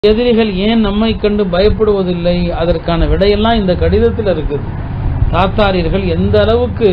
எதிரிகள் ஏன் நம்மை கண்டு பயப்படுவதில்லை அதற்கான விடையெல்லாம் இந்த கடிதத்தில் இருக்குது தாத்தாரியர்கள் எந்த அளவுக்கு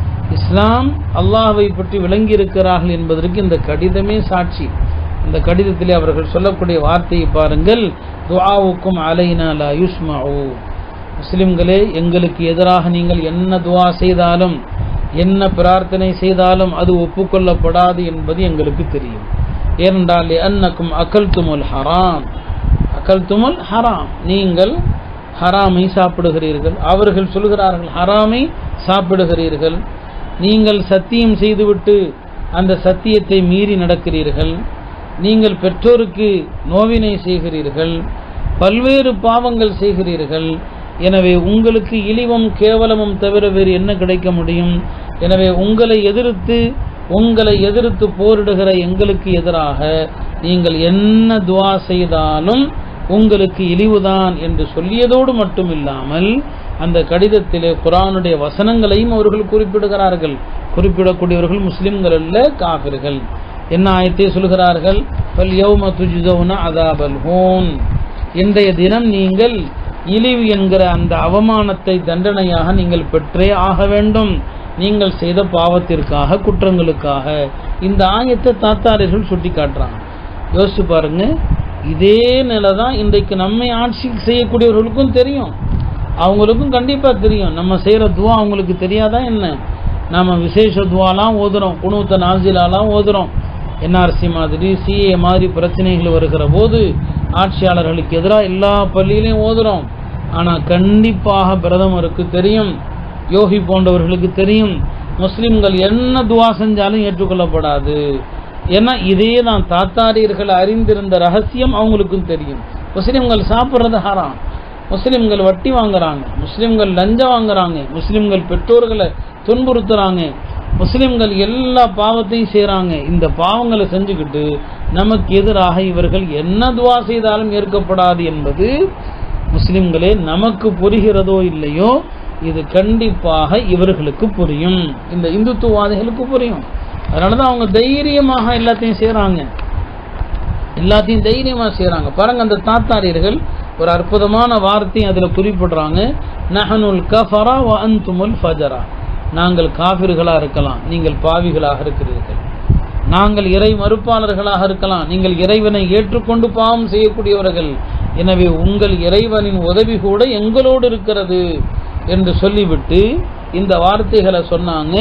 இஸ்லாம் அல்லாஹ்வை பற்றி விளங்கி இருக்கிறார்கள் என்பதற்கு இந்த கடிதமே சாட்சி இந்த கடிதத்திலே அவர்கள் சொல்லக்கூடிய வார்த்தையை பாருங்கள் துஆவுக்கும் அலைனா லா யுஸ்மஉ முஸ்லிம்களே எங்களுக்கு எதிராக நீங்கள் என்ன துஆ செய்தாலும் என்ன பிரார்த்தனை செய்தாலும் அது ஒப்புக்கொள்ளப்படாது என்பது எங்களுக்கு தெரியும் ஏனென்றால் அன்னக்கும் அகல்துமுல் ஹராம் அகல்துமுல் ஹராம் நீங்கள் ஹராமை சாப்பிடுகிறீர்கள் அவர்கள் சொல்கிறார்கள் ஹராமை சாப்பிடுகிறீர்கள் நீங்கள் சத்தியம் செய்துவிட்டு அந்த சத்தியத்தை மீறி நடக்கிறீர்கள் நீங்கள் பெற்றோருக்கு நோவினை செய்கிறீர்கள் பல்வேறு பாவங்கள் செய்கிறீர்கள் எனவே உங்களுக்கு இழிவும் கேவலமும் தவிர வேறு என்ன கிடைக்க முடியும் எனவே உங்களை எதிர்த்து உங்களை எதிர்த்து போரிடுகிற எங்களுக்கு எதிராக நீங்கள் என்ன துவா செய்தாலும் உங்களுக்கு இழிவுதான் என்று சொல்லியதோடு மட்டும் இல்லாமல் அந்த கடிதத்திலே குரானுடைய வசனங்களையும் அவர்கள் குறிப்பிடுகிறார்கள் குறிப்பிடக்கூடியவர்கள் முஸ்லிம்கள் அல்ல காபிர்கள் என்ன ஆயத்தை சொல்கிறார்கள் பல் யௌம துஜ்தௌன அதாபல் ஹூன் இன்றைய தினம் நீங்கள் இழிவு என்கிற அந்த அவமானத்தை தண்டனையாக நீங்கள் பெற்றே ஆக வேண்டும் நீங்கள் செய்த பாவத்திற்காக குற்றங்களுக்காக இந்த ஆயத்தை தாத்தாரியர்கள் சுட்டி காட்டுறாங்க யோசிச்சு பாருங்க இதே நிலை தான் இன்றைக்கு நம்மை ஆட்சி செய்யக்கூடியவர்களுக்கும் தெரியும் அவங்களுக்கும் கண்டிப்பாக தெரியும் நம்ம செய்கிற துவா அவங்களுக்கு தெரியாதா என்ன நம்ம விசேஷ துவாலாம் ஓதுறோம் குணூத்த நாசிலாலாம் ஓதுறோம் என்ஆர்சி மாதிரி சிஏ மாதிரி பிரச்சனைகள் வருகிற போது ஆட்சியாளர்களுக்கு எதிராக எல்லா பள்ளியிலையும் ஓதுறோம் ஆனால் கண்டிப்பாக பிரதமருக்கு தெரியும் யோகி போன்றவர்களுக்கு தெரியும் முஸ்லிம்கள் என்ன துவா செஞ்சாலும் ஏற்றுக்கொள்ளப்படாது ஏன்னா இதே தான் தாத்தாரியர்கள் அறிந்திருந்த ரகசியம் அவங்களுக்கும் தெரியும் முஸ்லிம்கள் சாப்பிட்றது ஹராம் முஸ்லிம்கள் வட்டி வாங்குறாங்க முஸ்லிம்கள் லஞ்சம் வாங்குறாங்க முஸ்லிம்கள் பெற்றோர்களை துன்புறுத்துறாங்க முஸ்லிம்கள் எல்லா பாவத்தையும் செய்கிறாங்க இந்த பாவங்களை செஞ்சுக்கிட்டு நமக்கு எதிராக இவர்கள் என்ன துவா செய்தாலும் ஏற்கப்படாது என்பது முஸ்லிம்களே நமக்கு புரிகிறதோ இல்லையோ இது கண்டிப்பாக இவர்களுக்கு புரியும் இந்த இந்துத்துவாதிகளுக்கு புரியும் அதனால தான் அவங்க தைரியமாக எல்லாத்தையும் செய்கிறாங்க எல்லாத்தையும் தைரியமாக செய்கிறாங்க பாருங்க அந்த தாத்தாரியர்கள் ஒரு அற்புதமான வார்த்தையும் அதில் குறிப்பிடுறாங்க நஹனுல் கஃபரா வ அந்துமுல் ஃபஜரா நாங்கள் காபிர்களாக இருக்கலாம் நீங்கள் பாவிகளாக இருக்கிறீர்கள் நாங்கள் இறை மறுப்பாளர்களாக இருக்கலாம் நீங்கள் இறைவனை ஏற்றுக்கொண்டு பாவம் செய்யக்கூடியவர்கள் எனவே உங்கள் இறைவனின் உதவி கூட எங்களோடு இருக்கிறது என்று சொல்லிவிட்டு இந்த வார்த்தைகளை சொன்னாங்க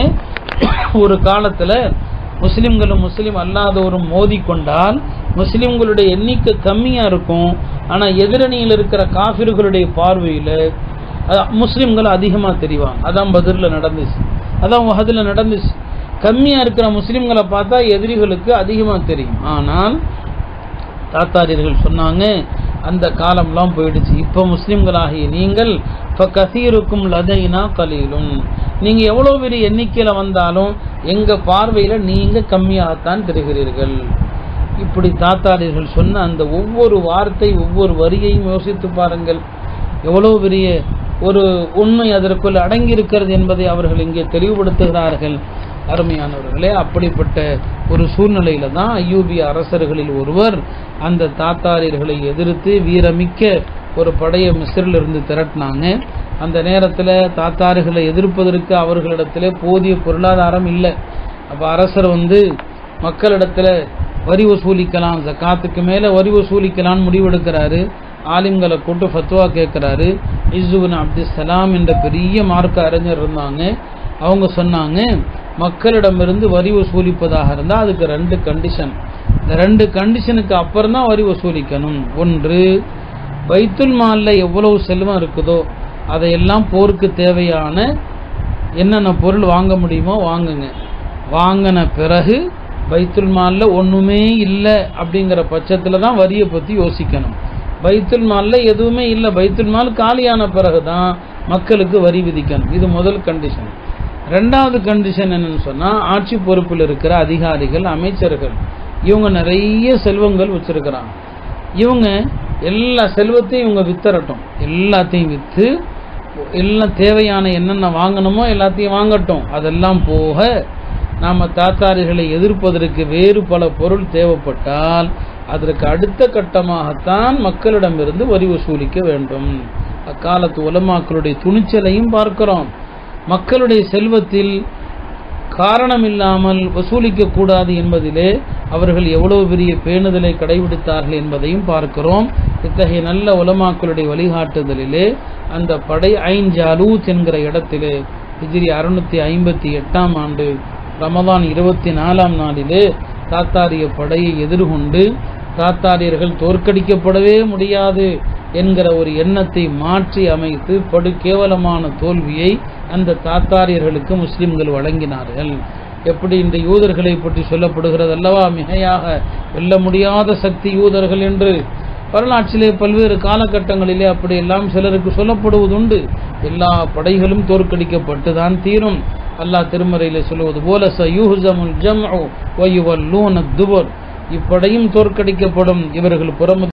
ஒரு காலத்தில் முஸ்லிம்களும் முஸ்லீம் அல்லாதவரும் மோதிக்கொண்டால் முஸ்லிம்களுடைய எண்ணிக்கை கம்மியாக இருக்கும் ஆனால் எதிரணியில் இருக்கிற காஃபிர்களுடைய பார்வையில் முஸ்லிம்கள் அதிகமாக தெரிவாங்க அதான் பதிரில் நடந்துச்சு அதான் அதில் நடந்துச்சு கம்மியாக இருக்கிற முஸ்லிம்களை பார்த்தா எதிரிகளுக்கு அதிகமாக தெரியும் ஆனால் தாத்தாரியர்கள் சொன்னாங்க அந்த காலம்லாம் போயிடுச்சு இப்போ முஸ்லிம்களாகிய நீங்கள் இப்போ கசீருக்கும் லதைனா கலீலும் நீங்கள் எவ்வளோ பெரிய எண்ணிக்கையில் வந்தாலும் எங்கள் பார்வையில் நீங்கள் கம்மியாகத்தான் தெரிகிறீர்கள் இப்படி தாத்தாரியர்கள் சொன்ன அந்த ஒவ்வொரு வார்த்தை ஒவ்வொரு வரியையும் யோசித்து பாருங்கள் எவ்வளோ பெரிய ஒரு உண்மை அதற்குள் அடங்கியிருக்கிறது என்பதை அவர்கள் இங்கே தெளிவுபடுத்துகிறார்கள் அருமையானவர்களே அப்படிப்பட்ட ஒரு சூழ்நிலையில தான் ஐயூபிய அரசர்களில் ஒருவர் அந்த தாத்தாரியர்களை எதிர்த்து வீரமிக்க ஒரு படையை மிஸ்ரிலிருந்து திரட்டினாங்க அந்த நேரத்தில் தாத்தார்களை எதிர்ப்பதற்கு அவர்களிடத்தில் போதிய பொருளாதாரம் இல்லை அப்போ அரசர் வந்து மக்களிடத்தில் வரி வசூலிக்கலாம் ஜக்காத்துக்கு மேலே வரி வசூலிக்கலான்னு முடிவெடுக்கிறாரு ஆலிம்களை கூட்டு ஃபத்வா கேட்குறாரு இசுபின் அப்துல் சலாம் என்ற பெரிய மார்க்க அறிஞர் இருந்தாங்க அவங்க சொன்னாங்க மக்களிடமிருந்து வரி வசூலிப்பதாக இருந்தால் அதுக்கு ரெண்டு கண்டிஷன் இந்த ரெண்டு கண்டிஷனுக்கு அப்புறம் தான் வரி வசூலிக்கணும் ஒன்று பைத்துல் மாலில் எவ்வளவு செல்வம் இருக்குதோ அதையெல்லாம் போருக்கு தேவையான என்னென்ன பொருள் வாங்க முடியுமோ வாங்குங்க வாங்கின பிறகு பைத்துல் மாலில் ஒன்றுமே இல்லை அப்படிங்கிற பட்சத்தில் தான் வரியை பற்றி யோசிக்கணும் பைத்துல் மாலில் எதுவுமே இல்லை பைத்துல் மால் காலியான பிறகு தான் மக்களுக்கு வரி விதிக்கணும் இது முதல் கண்டிஷன் ரெண்டாவது கண்டிஷன் என்னன்னு சொன்னால் ஆட்சி பொறுப்பில் இருக்கிற அதிகாரிகள் அமைச்சர்கள் இவங்க நிறைய செல்வங்கள் வச்சிருக்கிறாங்க இவங்க எல்லா செல்வத்தையும் இவங்க வித்தரட்டும் எல்லாத்தையும் விற்று எல்லாம் தேவையான என்னென்ன வாங்கணுமோ எல்லாத்தையும் வாங்கட்டும் அதெல்லாம் போக நாம் தாத்தாரிகளை எதிர்ப்பதற்கு வேறு பல பொருள் தேவைப்பட்டால் அதற்கு அடுத்த கட்டமாகத்தான் மக்களிடமிருந்து வரி வசூலிக்க வேண்டும் அக்காலத்து உலமாக்களுடைய துணிச்சலையும் பார்க்கிறோம் மக்களுடைய செல்வத்தில் காரணமில்லாமல் வசூலிக்க கூடாது என்பதிலே அவர்கள் எவ்வளவு பெரிய பேணுதலை கடைபிடித்தார்கள் என்பதையும் பார்க்கிறோம் இத்தகைய நல்ல உலமாக்களுடைய வழிகாட்டுதலிலே அந்த படை ஐன் ஜாலூத் என்கிற இடத்திலே ஹிஜ்ரி அறுநூத்தி ஐம்பத்தி எட்டாம் ஆண்டு ரமதான் இருபத்தி நாலாம் நாளிலே தாத்தாரிய படையை எதிர்கொண்டு தாத்தாரியர்கள் தோற்கடிக்கப்படவே முடியாது என்கிற ஒரு எண்ணத்தை மாற்றி அமைத்து படு கேவலமான தோல்வியை அந்த தாத்தாரியர்களுக்கு முஸ்லிம்கள் வழங்கினார்கள் எப்படி இந்த யூதர்களை பற்றி சொல்லப்படுகிறது அல்லவா மிகையாக வெல்ல முடியாத சக்தி யூதர்கள் என்று வரலாற்றிலே பல்வேறு காலகட்டங்களிலே அப்படியெல்லாம் சிலருக்கு சொல்லப்படுவதுண்டு எல்லா படைகளும் தோற்கடிக்கப்பட்டு தான் தீரும் அல்லாஹ் திருமறையிலே சொல்லுவது போல சயூஹுசமுல் ஜம்உ வயுவல்லூன துபர் இப்படையும் தோற்கடிக்கப்படும் இவர்கள் புறமு